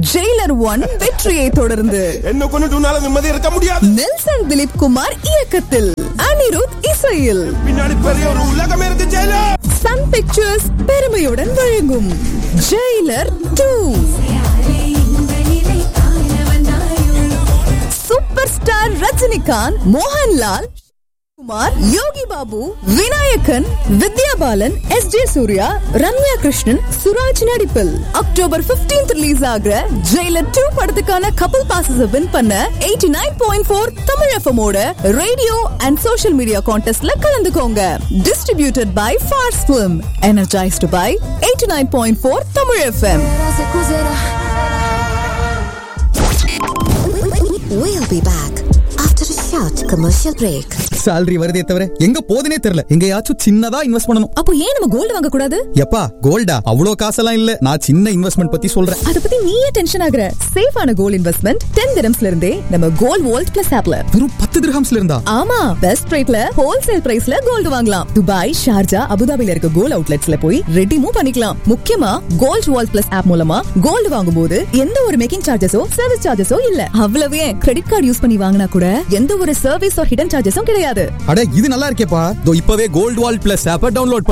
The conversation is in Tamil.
ஜெயிலர் ஒன் வெற்றியை தொடர்ந்து என்ன கொண்டுட்டு உன்னால நிம்மதி இருக்க முடியாது நெல்சன் திலீப் குமார் இயக்கத்தில் அனிருத் இசையில் பின்னாடி பெரிய ஒரு உலகமே இருக்கு ஜெயிலர் சன் பிக்சர்ஸ் பெருமையுடன் வழங்கும் Jailer two superstar Rajinikanth Mohanlal Kumar Yogi Babu Vinayakan Vidya Balan S J Suryah Ramya Krishnan Suraj நடிப்பில் அக்டோபர் 15th ரிலீஸ் ஆகிற ஜெயிலர் டூ படத்துக்கான கப்பல் பாசஸ் வின் பண்ண eighty nine point four Tamil FM ஓட ரேடியோ அண்ட் சோஷியல் மீடியா கான்டெஸ்ட்ல கலந்துக்கோங்க distributed by Phars film energised by eighty nine point four Tamil FM We'll be back after a short commercial break. salary வருதே தவிர எங்க போதுனே தெரியல எங்கயாச்சும் சின்னதா இன்வெஸ்ட் பண்ணணும் அப்போ ஏன் நம்ம கோல்டு வாங்க கூடாது எப்பா கோல்டா அவ்வளோ காசெல்லாம் இல்ல நான் சின்ன இன்வெஸ்ட்மெண்ட் பத்தி சொல்றேன் அத பத்தி நீயே டென்ஷன் ஆகுற சேஃபான கோல்ட் இன்வெஸ்ட்மெண்ட் டென் திரம்ஸ்ல இருந்தே நம்ம கோல்ட் வோல்ட் பிளஸ் ஆப்ல வெறும் பத்து திரஹம்ஸ்ல இருந்தா ஆமா பெஸ்ட் ரேட்ல ஹோல்சேல் பிரைஸ்ல கோல்டு வாங்கலாம் துபாய் ஷார்ஜா அபுதாபில இருக்க கோல்ட் அவுட்லெட்ஸ்ல போய் ரெடிமும் பண்ணிக்கலாம் முக்கியமா கோல்ட் வால் பிளஸ் ஆப் மூலமா கோல்டு வாங்கும்போது எந்த ஒரு மேக்கிங் சார்ஜஸோ சர்வீஸ் சார்ஜஸோ இல்ல அவ்வளவே கிரெடிட் கார்டு யூஸ் பண்ணி வாங்கினா கூட எந்த ஒரு சர்வீஸ் ஆர் ஹிடன் சார்ஜஸும் கிடையாது அட இது நல்லா இருக்கேப்பா இதோ இப்பவே கோல்ட் வால் பிளஸ் ஆப்ப டவுன்லோட்